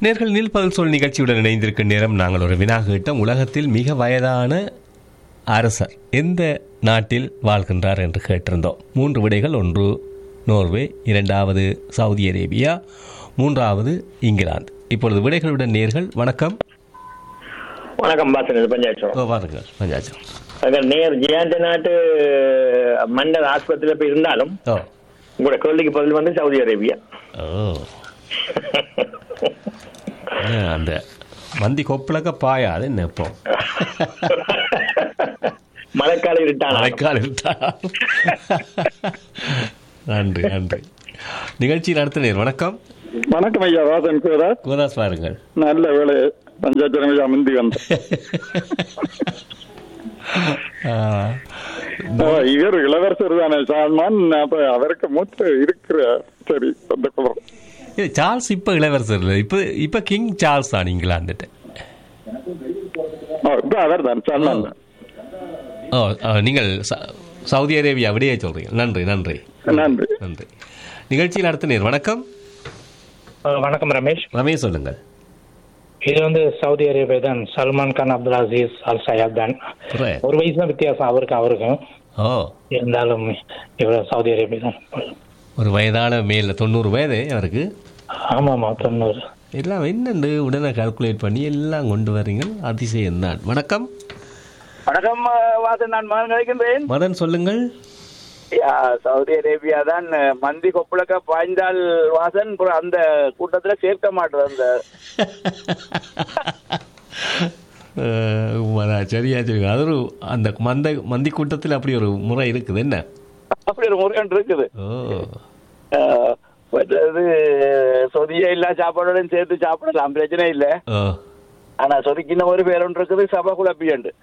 நேர்கள் நில் பதில் சொல் நிகழ்ச்சியுடன் இணைந்திருக்கும் நேரம் நாங்கள் ஒரு வினா கேட்டோம் உலகத்தில் மிக வயதான அரசர் எந்த நாட்டில் வாழ்கின்றார் என்று கேட்டிருந்தோம் மூன்று விடைகள் ஒன்று நோர்வே இரண்டாவது சவுதி அரேபியா மூன்றாவது இங்கிலாந்து இப்பொழுது விடைகளுடன் நேர்கள் வணக்கம் வணக்கம் பாசன் பஞ்சாயத்து ஓ, வாருங்கள் பஞ்சாச்சம் அங்க நேர் ஜெயந்த நாட்டு மன்னர் ஆஸ்பத்திரியில போய் இருந்தாலும் ஓ உங்களோட கேள்விக்கு பதில் வந்து சவுதி அரேபியா ஓ என்ன அந்த மந்தி கொப்பளக்க பாயாது என்ன இப்போ மழைக்கால இருட்டான மழைக்கால இருந்தா நன்றி நன்றி நிகழ்ச்சி நடத்தினீர் வணக்கம் வணக்கம் ஐயா வாசன் சிவராஜ் கோதாஸ் பாருங்கள் நல்ல வேலை பஞ்சாயத்து ரமேஷ் அமர்ந்தி வந்தேன் ஆ, ஆ, இவர் இளவரசர் தானே சால்மான் அப்ப அவருக்கு மூத்த இருக்கிற சரி அந்த குளம் இது சார்ல்ஸ் இப்ப இளவரசர் இல்லை இப்ப இப்ப கிங் சார்ல்ஸ் தான் இங்கிலாந்துட்டு இப்ப அவர் தான் சால்மான் தான் ஓ ஆ, நீங்கள் ச- சவுதி அரேபியா விடையே சொல்றீங்க நன்றி நன்றி நன்றி நன்றி நிகழ்ச்சி நடத்தினீர் வணக்கம் அஹ் வணக்கம் ரமேஷ் ரமேஷ் சொல்லுங்கள் இது வந்து சவுதி அரேபியா தான் சல்மான் கான் அப்துல் அசீஸ் அல் சயாப் தான் Right. ஒரு வயசு தான் வித்தியாசம் அவருக்கு அவருக்கும் ஓ இருந்தாலும் இவர் சவுதி அரேபியா தான் ஒரு வயதான மேல தொண்ணூறு வயது அவருக்கு ஆமா ஆமா தொண்ணூறு எல்லாம் என்னண்டு உடனே கால்குலேட் பண்ணி எல்லாம் கொண்டு வர்றீங்க அதிசயம் தான் வணக்கம் வணக்கம் வாசன் நான் மகன் நினைக்கின்றேன் மதன் சொல்லுங்கள் யா, சவுதி அரேபியா தான் அஹ், மந்தி கொப்புளக்க பாய்ந்தால் வாசன் அப்புறம் அந்த கூட்டத்துல சேர்க்க மாட்டோம் அந்த அஹ், உண்மைதான். சரியா சரி அது ஒரு அந்த மந்த மந்தி கூட்டத்தில் அப்படி ஒரு முறை இருக்குது என்ன அப்படி ஒரு முறை ஒன்று இருக்குது ஓ அஹ், மற்றது சொதிய இல்லா சாப்பாடோடையும் சேர்த்து சாப்பிடலாம் பிரச்சனை இல்ல ஓ ஆனா சொதிக்கின ஒரு பேர் ஒன்று இருக்குது சபா குழப்பியண்டு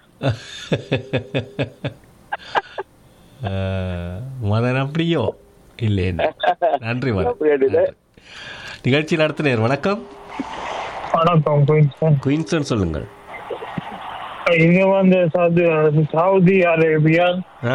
அஹ், மதன் அப்படியோ இல்லை என்ன நன்றி மதன் அப்படி இல்லை. நன்றி. நிகழ்ச்சி நடத்தினர் வணக்கம் வணக்கம் குயின்சன் குயின்சன் சொல்லுங்கள் இங்க வந்து சவுதி சவுதி அரேபியா ஆ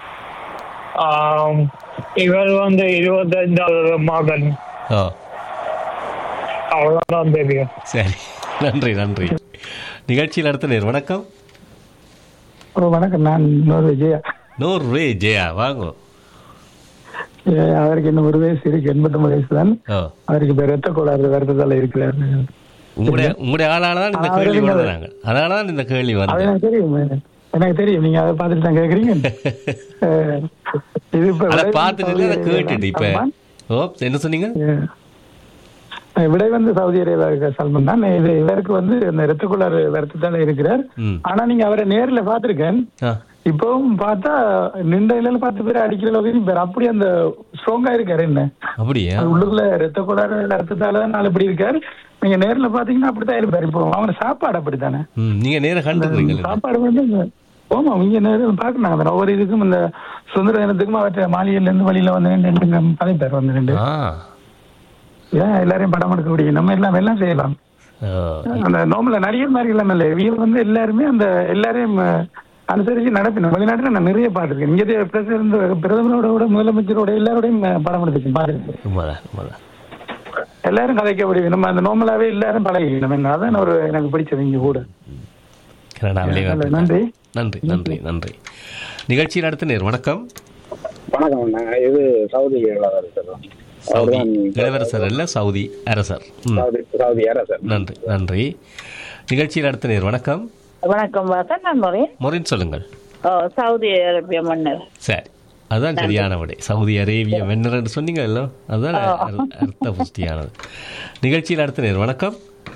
ஆம், இவர் வந்து இருபத்தஞ்சாவது மகன் ஓ அவ்வளவுதான் தெரியும் சரி நன்றி நன்றி நிகழ்ச்சி நடத்தினர் வணக்கம் வணக்கம் நான் இன்னொரு விஜயா நூறு ரே ஜெயா வாங்க ஏ, அவருக்கு இன்னும் ஒரு வயசு இருக்கு எண்பத்தொன்பது வயசு தான் ஓ அவருக்கு இப்ப ரத்த கோளாறு வருத்தத்தால இருக்கிறார் உங்களுடைய உங்களுடைய ஆளால தான் இந்த ஆ, கேள்வி அவருங்க. வருதுறாங்க அதனால தான் இந்த கேள்வி அது வந்து எனக்கு தெரியும் எனக்கு தெரியும் நீங்க அதை பார்த்துட்டு தான் கேக்குறீங்க அஹ், இது இப்ப அதை விடை பார்த்துட்டு வந்து அதை சவுதி கேட்டுட்டு இப்ப அரேபியா தான் ஓ என்ன சொன்னீங்க சல்மான். அஹ், விடை வந்து சவுதி அரேபியா இருக்கிற சல்மான் தான் இது இவருக்கு வந்து இந்த ரத்த கோளாறு வருத்தத்தால இருக்கிறார் ம் ஆனா நீங்க அவரை நேர்ல பாத்திருக்கேன் ஆ இப்பவும் பார்த்தா நின்ற இலையில பார்த்து பேர் அடிக்கிற அளவுக்கு இருப்பார். அப்படி அந்த ஸ்ட்ராங்கா இருக்காரு என்ன அப்படியா அது உள்ளுக்குள்ள ரத்த கோளாறு ரத்தத்தால தான் நாள் இப்படி இருக்காரு நீங்க நேர்ல பாத்தீங்கன்னா அப்படித்தான் இருப்பாரு இப்போ அவங்க சாப்பாடு அப்படித்தானே ம் நீங்க நேரம் கண்டுக்கிறீங்களா சாப்பாடு வந்து இந்த- ஆமா இங்க நேரம் பாக்கணும் அந்த ஒவ்வொரு இதுக்கும் இந்த சுதந்திர தினத்துக்கும் அவற்றை மாளிகையில இருந்து வழியில வந்து ரெண்டு ரெண்டு பதவி பேர் வந்து ரெண்டு ஆ ஏன் எல்லாரையும் படம் எடுக்க முடியும் நம்ம எல்லாம் எல்லாம் செய்யலாம் ஓ. அந்த நோம்பல நடிகர் மாதிரி இல்லாம இல்ல இவங்க வந்து எல்லாருமே அந்த எல்லாரையும் அஹ், அனுசரிச்சு நடப்பினோம் வெளிநாட்டுல நான் நிறைய பார்த்திருக்கேன் இங்கே பிரசிடண்ட் பிரதமரோட கூட முதலமைச்சரோட எல்லாரோடையும் அஹ், படம் எடுத்துச்சு பார்த்திருக்கேன் உண்மைதான் உண்மைதான் எல்லாரும் கதைக்க முடியும் நம்ம அந்த நோமலாவே எல்லாரும் பழகிக்கணும் என்ன அதான் ஒரு எனக்கு பிடிச்சது இங்க கூட கனடாவிலே நல்ல, வந்து- நன்றி நன்றி நன்றி நன்றி நிகழ்ச்சி நடத்தினர் வணக்கம் வணக்கம் அண்ணா. இது சவுதி இளவரசர் தான். சவுதி அவர்தான் இளவரசர் அல்ல சவுதி அரசர் ம் சவுதி சவுதி அரசர் நன்றி நன்றி நிகழ்ச்சி நடத்தினர் வணக்கம் வணக்கம் வாசன் நான் முறையன் மொரின் சொல்லுங்கள் சவுதி அரேபிய மன்னர் சரி அதுதான் சரியான விடை சவுதி அரேபிய வெண்ணர் சொன்னீங்கல்ல அதுதான் அர்- அர்த்த புஷ்டியானது நிகழ்ச்சியில் நடத்தினர் வணக்கம்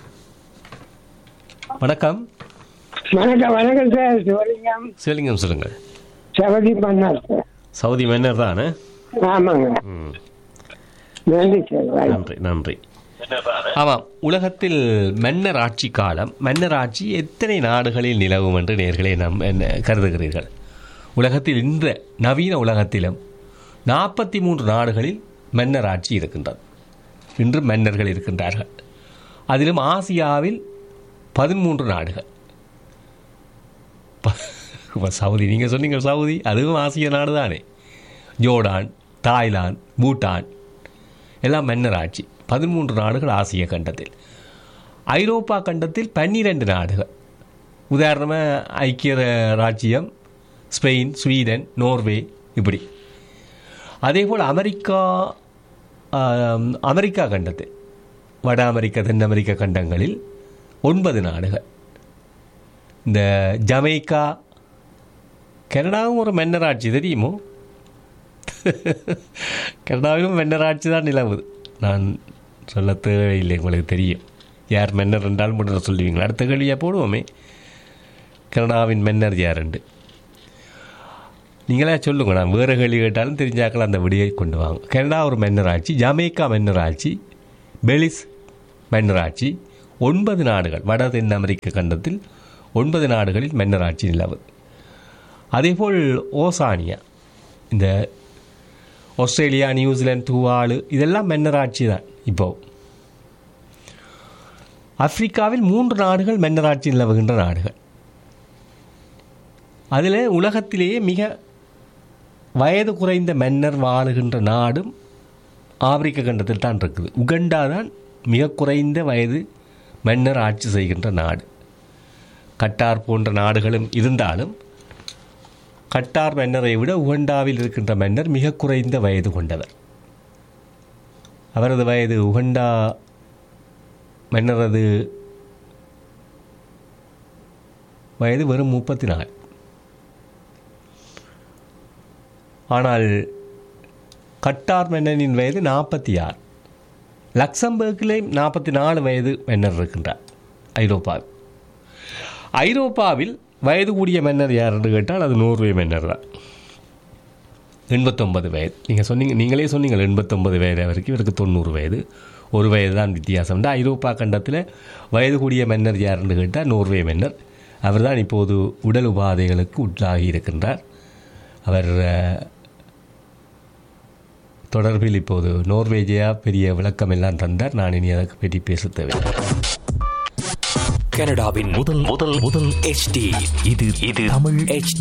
வணக்கம் வணக்கம் வணக்கம் சார் சிவலிங்கம் சிவலிங்கம் சொல்லுங்கள் சவதி மன்னர் சவுதி மன்னர் தானே ஆமாங்க ம் நன்றி சார் நன்றி நன்றி ஆமாம் உலகத்தில் மன்னர் ஆட்சி காலம் மன்னர் ஆட்சி எத்தனை நாடுகளில் நிலவும் என்று நேர்களே நம் என்ன கருதுகிறீர்கள் உலகத்தில் இந்த நவீன உலகத்திலும் நாற்பத்தி மூன்று நாடுகளில் மன்னர் ஆட்சி இருக்கின்றது இன்று மன்னர்கள் இருக்கின்றார்கள் அதிலும் ஆசியாவில் பதிமூன்று நாடுகள் ப- இப்ப சவுதி நீங்கள் சொன்னீங்க சவுதி அதுவும் ஆசிய நாடு தானே ஜோர்டான் தாய்லாந்து பூட்டான் எல்லாம் மன்னர் ஆட்சி பதிமூன்று நாடுகள் ஆசிய கண்டத்தில் ஐரோப்பா கண்டத்தில் பன்னிரண்டு நாடுகள் உதாரணமாக ஐக்கிய ராஜ்யம் ஸ்பெயின் ஸ்வீடன் நோர்வே இப்படி அதேபோல் அமெரிக்கா ஆம், அமெரிக்கா கண்டத்தில் வட அமெரிக்கா தென் அமெரிக்க கண்டங்களில் ஒன்பது நாடுகள் இந்த ஜமைக்கா கனடாவும் ஒரு மன்னராட்சி தெரியுமோ கனடாவிலும் மன்னராட்சி தான் நிலவுது நான் சொல்ல தேவையில்லை உங்களுக்கு தெரியும் யார் மன்னர் என்றால் மட்டும் சொல்லுவீங்களா அடுத்த கேள்வியாக போடுவோமே கனடாவின் மன்னர் யார் என்று நீங்களே சொல்லுங்க நான் வேறு கேள்வி கேட்டாலும் தெரிஞ்சாக்கள் அந்த விடியை கொண்டு வாங்க கனடா ஒரு மன்னராட்சி ஜமேக்கா மன்னராட்சி பெலிஸ் மன்னராட்சி ஒன்பது நாடுகள் வட தென் அமெரிக்க கண்டத்தில் ஒன்பது நாடுகளில் மன்னராட்சி நிலவுது அதேபோல் ஓசானியா இந்த ஆஸ்திரேலியா நியூசிலாந்து தூவாலு இதெல்லாம் மன்னராட்சி தான் இப்போ ஆப்பிரிக்காவில் மூன்று நாடுகள் மன்னராட்சி நிலவுகின்ற நாடுகள் அதில் உலகத்திலேயே மிக வயது குறைந்த மன்னர் வாழுகின்ற நாடும் ஆப்பிரிக்க கண்டத்தில் தான் இருக்குது உகண்டா தான் மிக குறைந்த வயது மன்னர் ஆட்சி செய்கின்ற நாடு கட்டார் போன்ற நாடுகளும் இருந்தாலும் கட்டார் மன்னரை விட உகண்டாவில் இருக்கின்ற மன்னர் மிக குறைந்த வயது கொண்டவர் அவரது வயது உகண்டா மன்னரது வயது வெறும் முப்பத்தி நாலு ஆனால் கட்டார் மன்னனின் வயது நாற்பத்தி ஆறு லக்சம்பர்கிலே நாற்பத்தி நாலு வயது மன்னர் இருக்கின்றார் ஐரோப்பாவில் ஐரோப்பாவில் வயது கூடிய மன்னர் யார் என்று கேட்டால் அது நோர்வே மன்னர் தான் எண்பத்தொன்பது வயது நீங்கள் சொன்னீங்க நீங்களே சொன்னீங்க எண்பத்தொன்பது வயது வரைக்கும் இவருக்கு தொண்ணூறு வயது ஒரு வயது தான் வித்தியாசம் உண்டு ஐரோப்பா கண்டத்தில் வயது கூடிய மன்னர் யார் என்று கேட்டால் நோர்வே மன்னர் அவர்தான் இப்போது உடல் உபாதைகளுக்கு உள்ளாகி இருக்கின்றார் அவர் அஹ், தொடர்பில் இப்போது நோர்வேஜியா பெரிய விளக்கம் எல்லாம் தந்தார் நான் இனி அதை பற்றி பேச தேவையில்லை கனடாவின் முதல் முதல் முதல் HD இது இது தமிழ் HD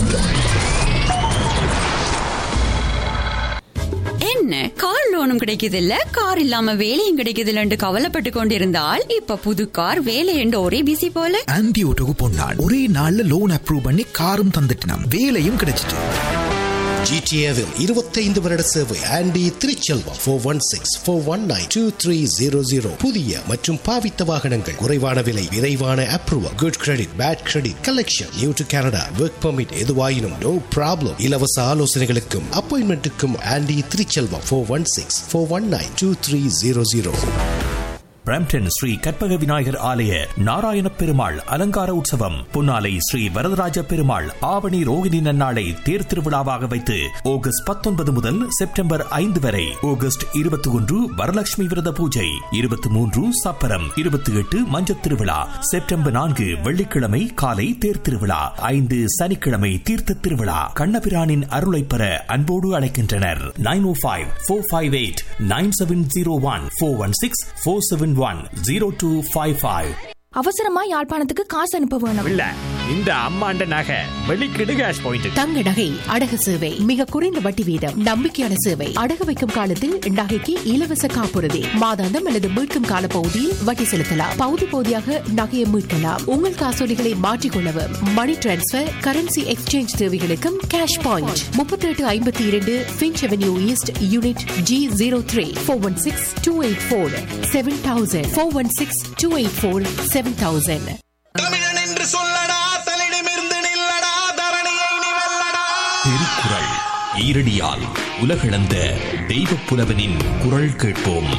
என்ன கார் லோனும் கிடைக்குது இல்ல கார் இல்லாம வேலையும் கிடைக்குது இல்லன்னு கவலைப்பட்டு கொண்டிருந்தால் இப்ப புது கார் வேலை என்று ஒரே பிசி போல ஆன்டி ஓட்டோக்கு போனான் ஒரே நாள்ல லோன் அப்ரூவ் பண்ணி காரும் தந்துட்டான் வேலையும் கிடைச்சிட்டு ஜிடிஏவில் இருபத்தைந்து வருட சேவை Andy Thiruchelvam four one six four one nine two three zero zero புதிய மற்றும் பாவித்த வாகனங்கள் குறைவான விலை விரைவான approval good credit bad credit collection new to Canada work permit எதுவாயினும் நோ ப்ராப்ளம் இலவச ஆலோசனைகளுக்கும் அப்பாயின்மெண்ட்டுக்கும் Andy Thiruchelvam four one six four one nine two three zero zero Brampton Sri Karpaga Vinayagar ஆலய நாராயண பெருமாள் அலங்கார உற்சவம் பொன்னாலை ஸ்ரீ வரதராஜ பெருமாள் ஆவணி ரோகிணி நன்னாளை தேர் திருவிழாவாக வைத்து ஆகஸ்ட் பத்தொன்பது முதல் செப்டம்பர் ஐந்து வரை ஆகஸ்ட் இருபத்தி ஒன்று வரலட்சுமி விரத பூஜை இருபத்தி மூன்று சப்பரம் இருபத்தி எட்டு மஞ்சத் திருவிழா செப்டம்பர் நான்கு வெள்ளிக்கிழமை காலை தேர் திருவிழா ஐந்து சனிக்கிழமை தீர்த்த திருவிழா கண்ணபிரானின் அருளை பெற அன்போடு அழைக்கின்றனர் nine O five four five eight nine seven zero one four one six four seven one zero two five five அவசரமா யாழ்ப்பாணத்துக்கு காசு அனுப்ப வேணும் இல்ல இந்த அம்மாண்ட நகை வெளிக்கிடு கேஷ் பாயிண்ட் தங்க நகை அடகு சேவை மிக குறைந்த வட்டி வீதம் நம்பிக்கையான சேவை அடகு வைக்கும் காலத்தில் நகைக்கு இலவச காப்புறுதி மாதாந்தம் அல்லது மீட்கும் கால பகுதியில் வட்டி செலுத்தலாம் பகுதி பகுதியாக நகையை மீட்கலாம் உங்கள் காசோலிகளை மாற்றிக்கொள்ளவும் மணி டிரான்ஸ்பர் கரன்சி எக்ஸ்சேஞ்ச் தேவைகளுக்கும் கேஷ் பாயிண்ட் முப்பத்தி எட்டு ஐம்பத்தி இரண்டு Finch Avenue East unit G zero three four one six two eight four seven thousand four one six two eight four seven thousand என்று சொல்லடா தலிடமிருந்து நில்லடா தரணியை நீ வெல்லடா திருக்குறள் ஈரடியால் உலகளந்த தெய்வப் புலவனின் குரல் கேட்போம்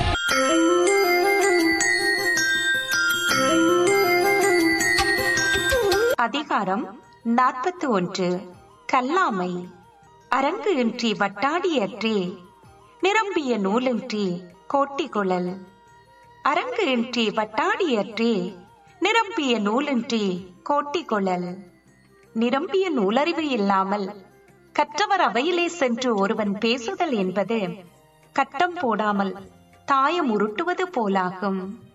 அதிகாரம் நாற்பத்தி ஒன்று கல்லாமை அரங்கு இன்றி வட்டாடியற்றே நிரம்பிய நூலின்றி கோட்டிகுழல் அரங்கு இன்றி வட்டாடியற்றே நிரம்பிய நூலின்றி கோட்டிகுழல் நிரம்பிய நூலறிவு இல்லாமல் கற்றவர் அவையிலே சென்று ஒருவன் பேசுதல் என்பது கட்டம் போடாமல் தாயம் உருட்டுவது போலாகும்